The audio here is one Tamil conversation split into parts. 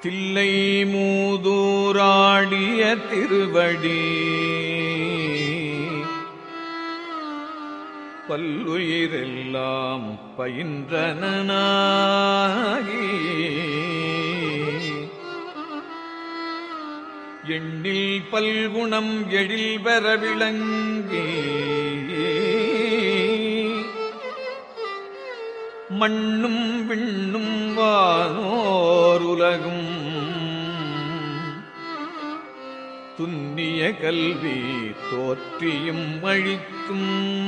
தில்லை மூதூராடிய திருவடி பல்லுயிரெல்லாம் பயின்றனாகி எண்ணில் பல்குணம் எழில் பெற விளங்கி மண்ணும் விண்ணும் வானோர் உலகும் துன்னிய கல்வி தோற்றியும் அழித்தும்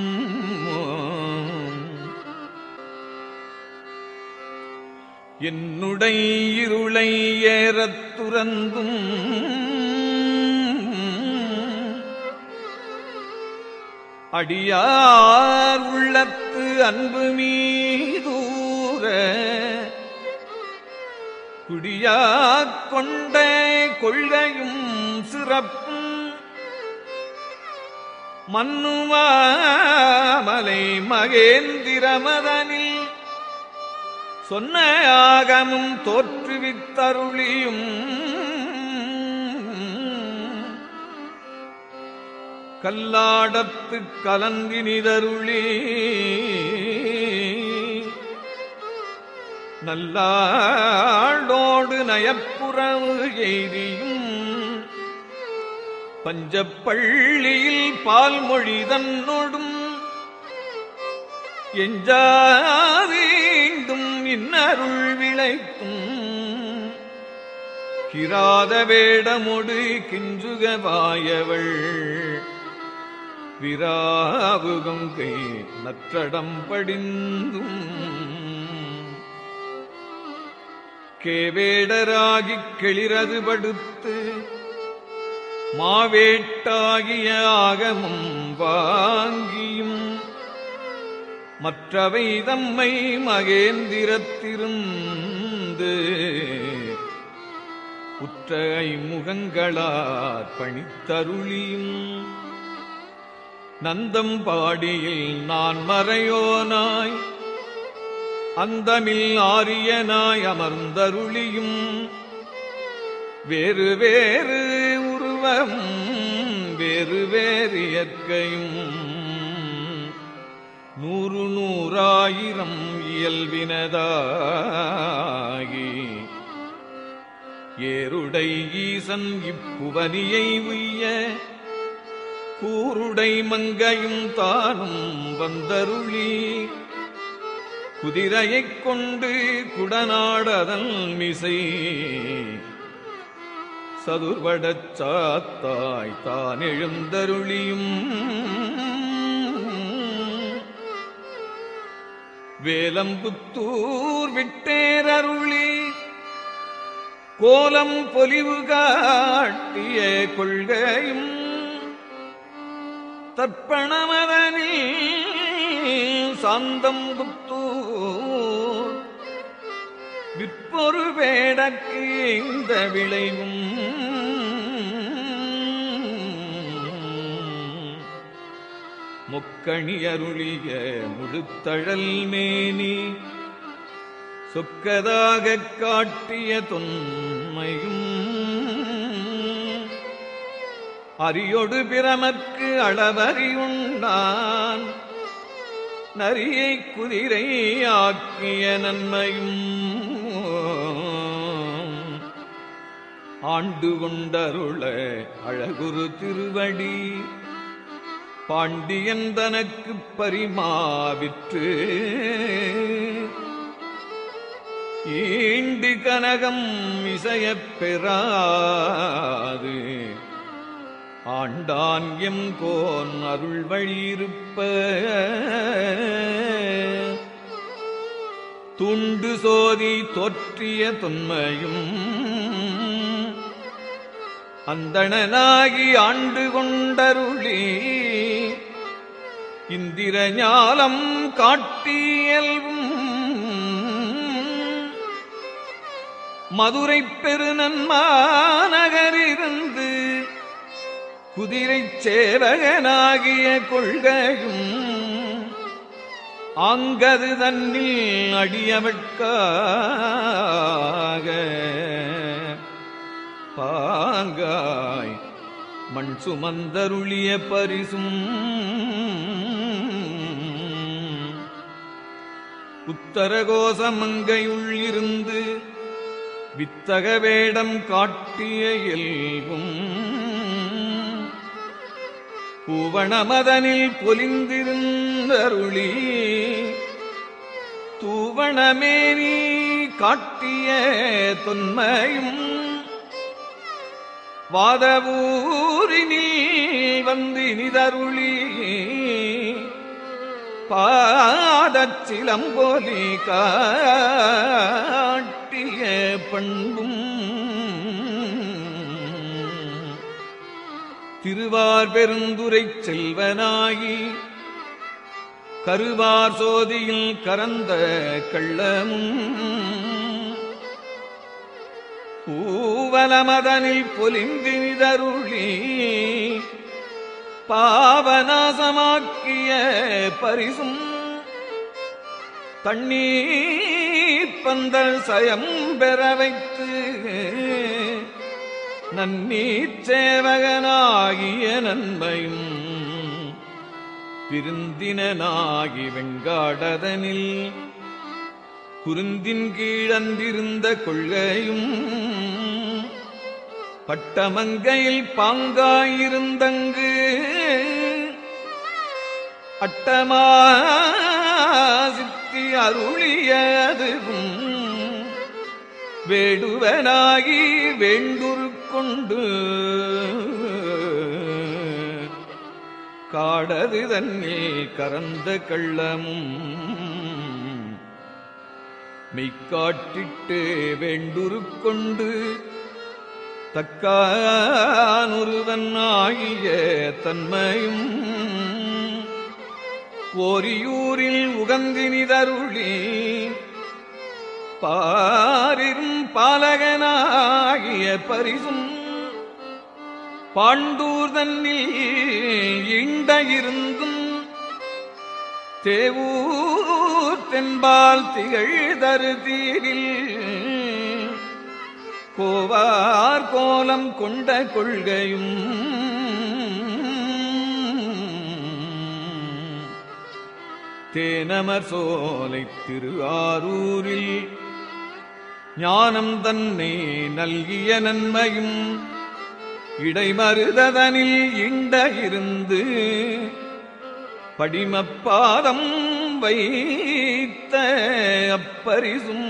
என்னுடைய இருளை ஏறத் துறந்தும் அடியார் உள்ளத்து அன்பு மீதூர குடியாக் கொண்ட கொள்கையும் சிறப்பும் மன்னுவாமலை மகேந்திரமதனில் சொன்ன ஆகமும் தோற்றுவித்தருளியும் கல்லாடத்து கலந்தினிதருளி நல்லாளோடு நயப்புறவு எய்தியும் பஞ்சப்பள்ளியில் பால்மொழி தன்னொடும் எஞ்சாதீண்டும் இன்னருள் விளைக்கும் கிராத வேடமொடு கிஞ்சுகவாயவள் விராவுகங்கை நற்றடம் படிந்தும் கேவேடராகிக் கிளிரது படுத்து மாவேட்டாகிய ஆகமும் வாங்கியும் மற்றவை தம்மை மகேந்திரத்திருந்து உற்ற ஐமுகங்களார் பணித்தருளியும் நந்தம் பாடியில் நான் மறையோனாய் அந்தமில் ஆரியனாய் அமர்ந்தருளியும் வேறு வேறு உருவம் வேறு வேறு இயற்கையும் நூறு நூறாயிரம் இயல்பினதாகி ஏருடை ஈசன் இப்புவனியை உய்ய கூருடை மங்கையும் தானும் வந்தருளி குதிரையைக் கொண்டு குடநாடதல் மிசை சதுர்வடச் சாத்தாய் தான் எழுந்தருளியும் வேலம்புத்தூர் விட்டேரருளி கோலம் பொலிவு காட்டிய கொள்கையும் தற்பணமதனில் சாந்தம் புத்தூர் விற்பொரு வேடக்கு இந்த விளைவும் முக்கணி அருளிய முழுத்தழல் மேனி சொக்கதாகக் காட்டிய தொன்மையும் அரியொடு பிரமற்கு அளவறியுண்டான் நரியை குதிரை ஆக்கிய நன்மையும் ஆண்டு கொண்டருள அழகுரு திருவடி பாண்டியன் தனக்குப் பரிமாவிற்று ஈண்டு கனகம் இசையப் பெறாது ஆண்டான் எம் கோன் அருள் வழியிருப்ப துண்டு சோதி தோற்றிய தொன்மையும் அந்தணனாகி ஆண்டு கொண்டருளி இந்திர ஞாலம் காட்டியல்வும் மதுரை பெருநன்மாநகரிருந்து குதிரைச் சேவகனாகிய கொள்கையும் ஆங்கது தன்னில் அடியவட்காக பாங்காய் மண் சுமந்தருளிய பரிசும் உத்தரகோசமங்கையுள் இருந்து வித்தக வேடம் காட்டிய இயல்பும் பூவணமதனில் பொலிந்திருந்தருளி தூவணமேனி காட்டிய தொன்மையும் வாதவூரினில் வந்து நிதருளி பாதச்சிலம்போலி காட்டிய பண்பும் திருவார் பெருந்துரை செல்வனாகி கருவார் சோதியில் கரந்த கள்ளமும் பூவலமதனில் பொலிந்தினிதருளி பாவநாசமாக்கிய பரிசும் தண்ணீர் பந்தல் சயம் பெற வைத்து நன்னீர் சேவகனாகிய நன்மையும் விருந்தினனாகி வெங்காடதனில் குருந்தின் கீழந்திருந்த கொள்கையும் பட்டமங்கையில் பாங்காயிருந்தங்கு அட்டமா சித்தி அருளியதுவும் வேடுவனாகி வேண்டுரு கொண்டு காடது தன்னில் கறந்த கள்ளமும் மெய்க்காட்டிட்டு வேண்டுரு கொண்டு தக்கானொருவன் ஆகிய தன்மையும் ஓரியூரில் உகந்தினிதருளி பாரிரும் பாலகனாகிய பரிசும் பாண்டூர் தன்னில் இண்ட இருந்தும் தேவூர் தென்பால் திகழ் தருதீரில் கோவார் கோலம் கொண்ட கொள்கையும் தேனமர் சோலை திரு ஆரூரில் ஞானம் தன்னை நல்கிய நன்மையும் இடைமருதனில் இண்ட இருந்து படிமப்பாதம் வைத்த அப்பரிசும்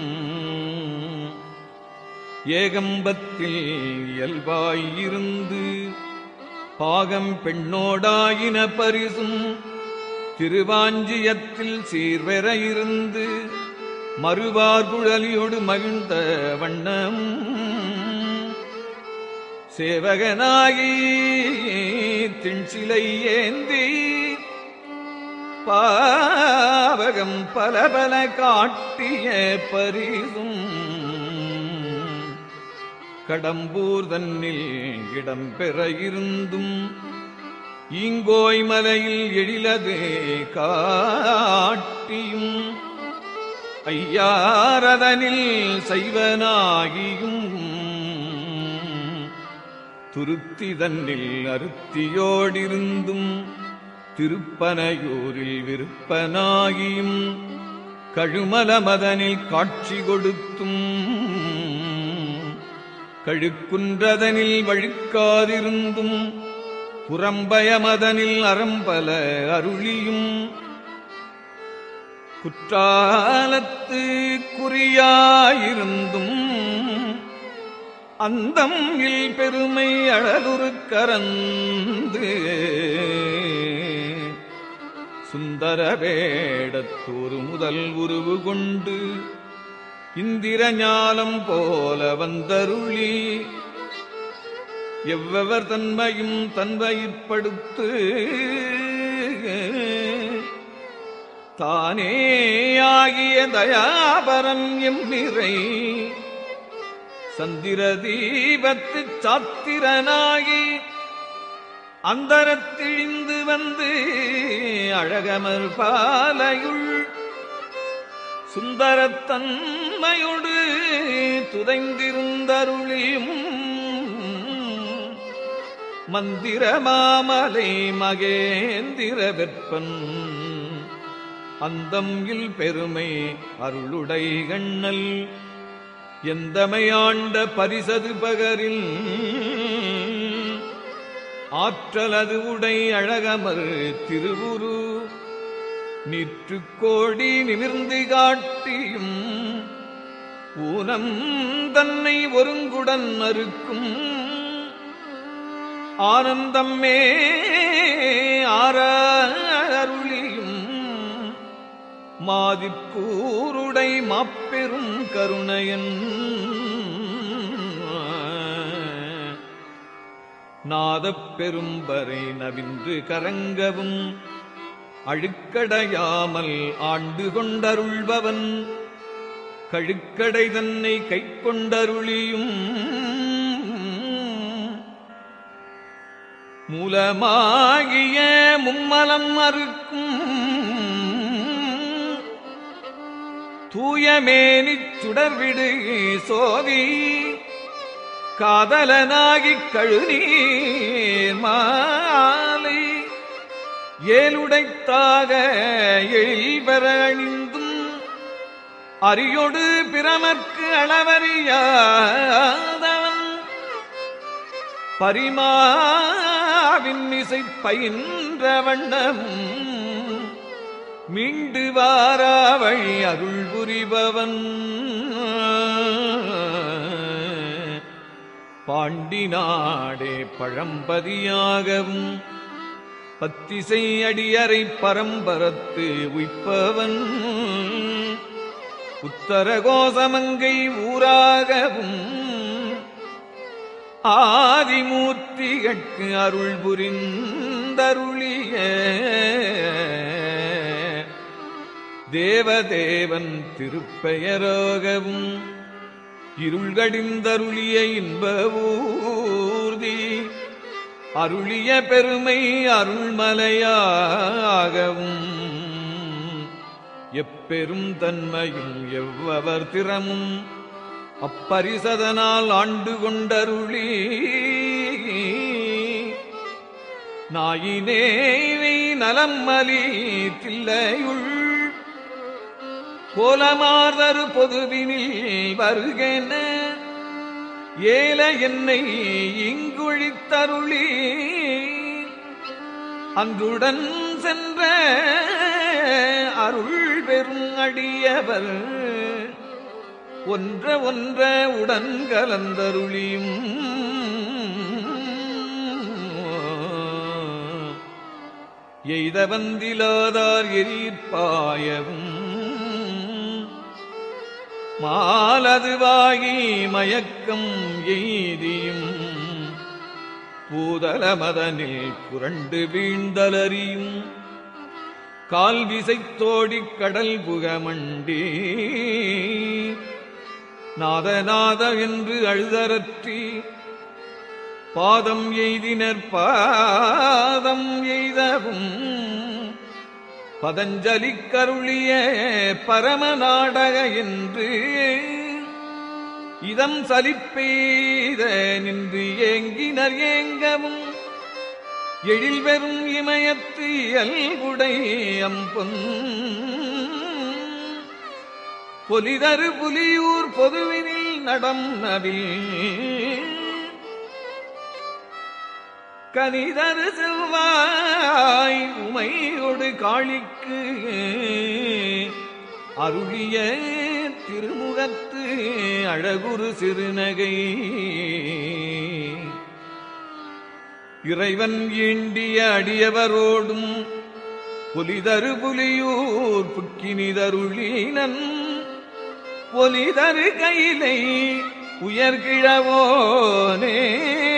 ஏகம்பத்தில் இயல்பாயிருந்து பாகம் பெண்ணோடாயின பரிசும் திருவாஞ்சியத்தில் சீர்வெற இருந்து மறுவார்குழலியோடு மகிழ்ந்த வண்ணம் சேவகனாகி திண்சிலை ஏந்தி பாவகம் பல பல காட்டிய பரிசும் கடம்பூர் தன்னில் இடம்பெற இருந்தும் ஈங்கோய் மலையில் எழிலது காட்டியும் ஐயாரதனில் சைவனாகியும் துருத்தி தன்னில் அருத்தியோடிருந்தும் திருப்பனையூரில் விருப்பனாகியும் கழுமலமதனில் காட்சி கொடுத்தும் கழுக்குன்றதனில் வழுக்காதிருந்தும் புறம்பயமதனில் அறம்பல அருளியும் குற்றாலத்து குறியாயிருந்தும் அந்தம் இல் பெருமை அழலுரு கரந்து சுந்தர வேடத்தூர் முதல் உருவு கொண்டு இந்திர ஞாலம் போல வந்தருளி எவ்வவர் தன்மையும் தன்வயிற்படுத்து தானே ஆகிய தயாபரன் எம்மிறை சந்திர தீபத்து சாத்திரனாகி அந்தரத்திழிந்து வந்து அழகமர் பாலையுள் சுந்தரத்தன்மையோடு துதைந்திருந்தருளியும் மந்திர மாமலை மகேந்திர வெப்பன் அந்தம் இல் பெருமை அருளுடை கண்ணல் எந்தமையாண்ட பரிசது பகரில் ஆற்றலது உடை அழகமர் திருவுரு நிற்று கோடி நிமிர்ந்து காட்டியும் ஊனம் தன்னை ஒருங்குடன் அறுக்கும் ஆனந்தம்மே ஆரருளியும் மாதிற்கூருடை மாப்பெரும் கருணையன் நாதப் பெரும்பறை நவின்று கரங்கவும் அழுக்கடையாமல் ஆண்டு கொண்டருள்பவன் கழுக்கடை தன்னை கைக்கொண்டருளியும் மூலமாகிய மும்மலம் அறுக்கும் தூயமேனிச் சுடர்விடு சோதி காதலனாகிக் கழுநீர் மாலை ஏழுடைத்தாக எழில்பெற அணிந்தும் அரியோடு பிரமற்கு அளவறியாதவன் பரிமாவின் இசை பயின்ற வண்ணமும் மீண்டு வாரா வழி அருள் புரிபவன் பாண்டி நாடே பழம்பதியாகவும் பத்திசை அடியறை பரம்பரத்து உய்ப்பவன் உத்தரகோசமங்கை ஊராகவும் ஆதிமூர்த்திகட்கு அருள் புரிந்தருளிய தேவதேவன் திருப்பெயராகவும் இருள்கடிந்தருளிய இன்ப ஊர்தி அருளிய பெருமை அருள்மலையாகவும் எப்பெரும் தன்மையும் எவ்வவர் திறமும் அப்பரிசதனால் ஆண்டு கொண்டருளி நாயினேவை நலம்மலி தில்லையுள் கோலமார்தரு பொதுவினில் வருகென ஏல என்னை இங்குழித்தருளி அன்றுடன் சென்ற அருள் பெரும் அடியவர் ஒன்ற ஒன்ற உடன் கலந்தருளியும் எய்த வந்திலாதார் எரிப்பாயவும் மாலதுவாகி மயக்கம் எய்தியும் பூதல மதனில் புரண்டு வீழ்ந்தலறியும் கால் விசைத்தோடிக் கடல் புகமண்டி நாதநாத என்று அழுதரற்றி பாதம் எய்தினர் பாதம் எய்தவும் பதஞ்சலி கருளிய பரம நாடக என்று இதம் சலிப்பெய்த நின்று ஏங்கினர் ஏங்கவும் எழில் பெறும் இமயத்து இயல்புடை அம்பொன் பொலிதரு புலியூர் பொதுவினில் நடம் நவில் கனிதரு செவ்வாய் உமையொடு காளிக்கு அருளிய திருமுகத்து அழகுரு சிறுநகை இறைவன் ஈண்டிய அடியவரோடும் புலிதரு புலியூர் புக்கினிதருளீனன் பொலிதரு கையிலை உயர்கிழவோனே